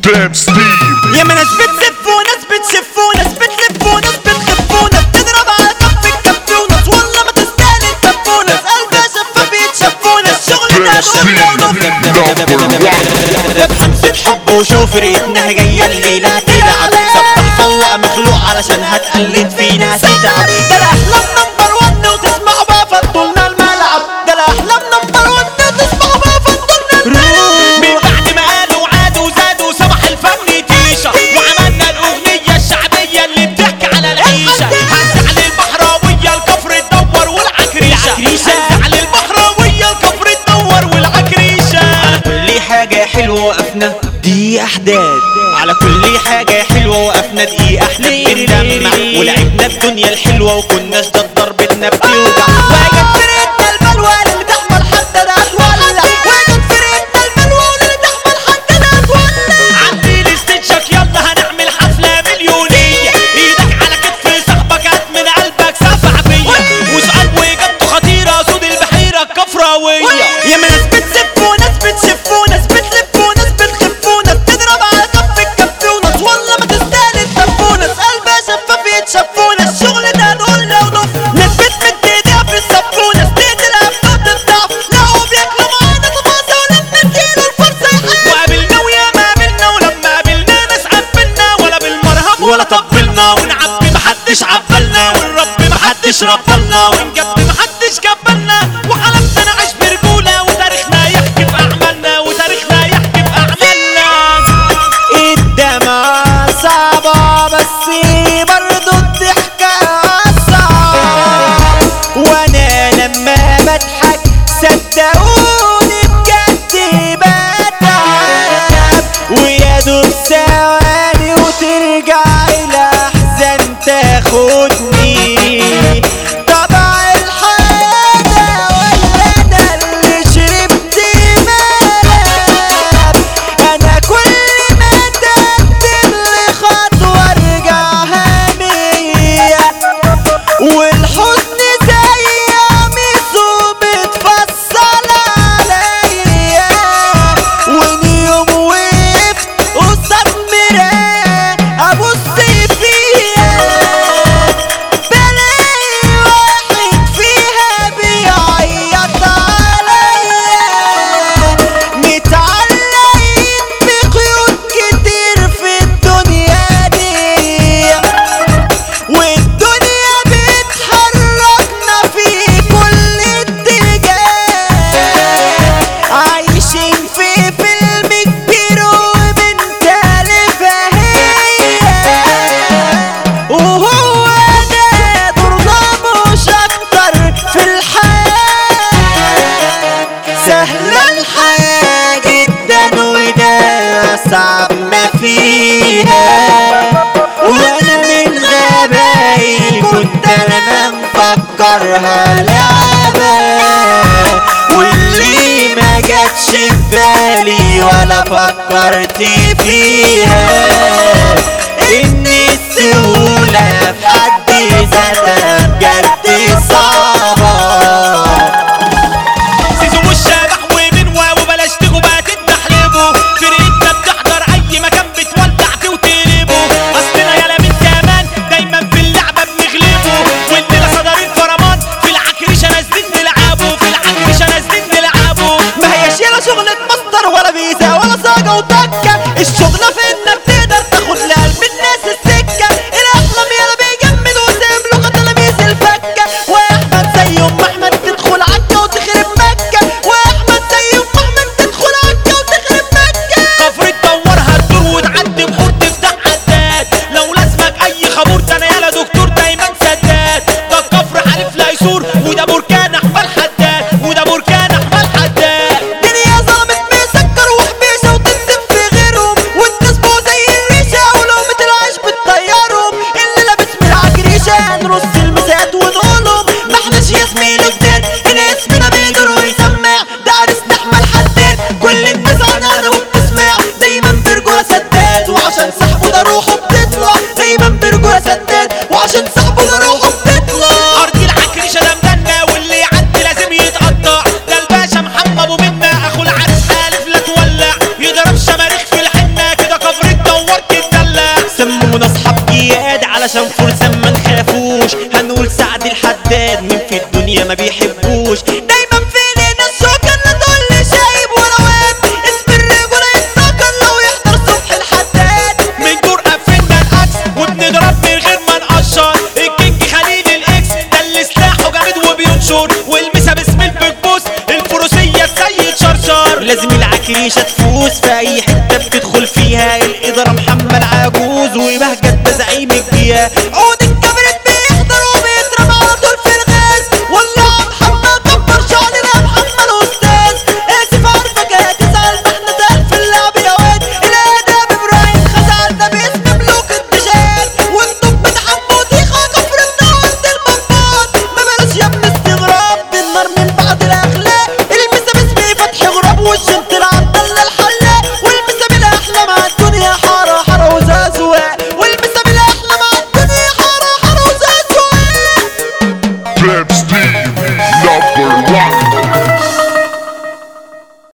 Damn Steve يا ما ناس بتسف وناس بتشف وناس بتلف وناس بتخف وناس تضرب على كف الكف وناس والله ما تستاهل الكف وناس قلبها شفاف يتشف وناس شغل ده Damn دول Steve number one بحمسة حب وشوف ريتنا جاية الليلة تلعب سبح فوق مخلوق علشان هتقلد فينا تتعب ده الأحلام نمبر ون وتسمعوا بقى فضلنا الملعب ده الأحلام نمبر ون وتسمعوا بقى فضلنا الملعب من بعد ما قالوا عادوا زادوا صباح الفن تيشة وعملنا الأغنية الشعبية اللي بتحكي على العيشة هنزعل البحراوية الكفر تدور والعكريشة هنزعل البحراوية الكفر تدور والعكريشة على كل حاجة حلوة وقفنا دي أحداث على كل حاجة حلوة وقفنا دقيقة احنا بنجمع ولعبنا الدنيا الحلوة وكناش ده ضربتنا بتوجع وجت فرقتنا البلوى اللي تحمل حتى ده هتولع وجت فرقتنا البلوى اللي تحمل حتى ده هتولع عدي ستيتشك يلا هنعمل حفلة مليونية ايدك على كتف صاحبك هات من قلبك سفع فيا وسؤال واجابته خطيرة صوت البحيرة الكفراوية يا ما ناس بتسف وناس بتشف وناس بتلف وناس بتخف وناس تضرب على كف الكف وناس والله ما تستاهل التف وناس قلبها شفاف يتشف وناس الشغل ده نقولنا ونف ناس بتمد ايديها في الصف وناس تقتلها بنقطة الضعف لقوا بياكلوا معانا طماطة ولما اديله الفرصة يحل وقابلنا ويا ما قابلنا ولما قابلنا ناس قبلنا ولا بالمرهم ولا طبلنا ونعبي محدش عبلنا والرب محدش ربلنا ونجب محدش جبلنا وحلمت نعيش برجولة وتاريخنا يحكي في أعمالنا وتاريخنا يحكي في أعمالنا الدمعة صعبة بس برضو الضحكة صعبة وانا لما بضحك صدقوني بجد بتعب ويا دوب ثواني وترجع الاحزان تاخدني طبع الحياة ده ولا انا اللي شربت ملعب انا كل ما تقدم لي خطوة ارجعها مية والحزن زي قميصه بتفصل عليا واني يوم وقفت قصاد مراية ابص فيها بلاقي واحد فيها بيعيط عليا متعلقين بقيود كتير في الدنيا دي والدنيا بتحركنا في كل اتجاه عايشين في فيلم كبير وبنت هي وهو ده دورنا مش اكتر في الحياة سهلة الحياة جدا وده أصعب ما فيها وانا من غبائي كنت انا مفكرها لعبة واللي ما جاتش في بالي ولا فكرت فيها ان السهولة في حد ذاتها بجد صعبة سيزو مش شبح ومنوى وبلاش تجوا بقى تتدحلبوا فرقتنا بتحضر اي مكان بتولع فيه وتقلبوا اصلنا يالا من زمان دايما في اللعبه بنغلبوا والليله صدرين فرمان في العكرشه نازلين نلعبوا في العكرشه نازلين نلعبوا ما هيش يالا شغلة مصدر ولا فيزا ولا صاجه وتكه الشغله في انك تقدر تاخد لقلب الناس السكه الاحلام يالا بيجمد وسام لغه تلاميذ الفكه واحمد زي ام احمد تدخل عكه وتخرب مكه واحمد زي ام احمد تدخل عكه وتخرب مكه كفر تدورها تدور وتعدي بحور تفتح عداد لو لازمك اي خبور ده انا يالا دكتور دايما سداد ده الكفر حلف لا يسور وده بركان احمل حداد وده بركان احمل حداد دنيا ظلمت مسكر وحبيشه وتنزف في غيرهم وانت عشان فرسان ما نخافوش هنقول سعد الحداد مين في الدنيا ما بيحبوش دايما فين الناس شوكة اللي تقول لي شايب ولا واد اسم الرجولة يتسكر لو يحضر صبح الحداد من جرأة فينا العكس وبنضرب من غير ما نقشر الكينج خليل الاكس ده اللي سلاحه جامد وبينشر والمسا باسم البيج بوس الفروسية السيد شرشر لازم العكريشة تفوز في اي حتة بتدخل فيها الادارة محمد عجوز وبهجت بزعيم الجياه عود الكبرت بيحضر وبيضرب على طول في الغاز ولا محمد كبر شعرنا محمد استاذ اسف عارفك هتزعل ما احنا تقال في اللعب يا واد الادب ابراهيم خزعل ده باسم ملوك الدشات وانتم بتحبوا ديخة كفر النوت المنبات ما بلاش يا ابن استغراب بالنار من بعد الاخلاق المسا باسمي فتح غراب والشمس العبد الحلاق والمسا بالاحلى مع الدنيا حارة حارة وزازوة والمسا بالاحلى مع الدنيا حارة حارة وزازوة Pimp Steve, number one.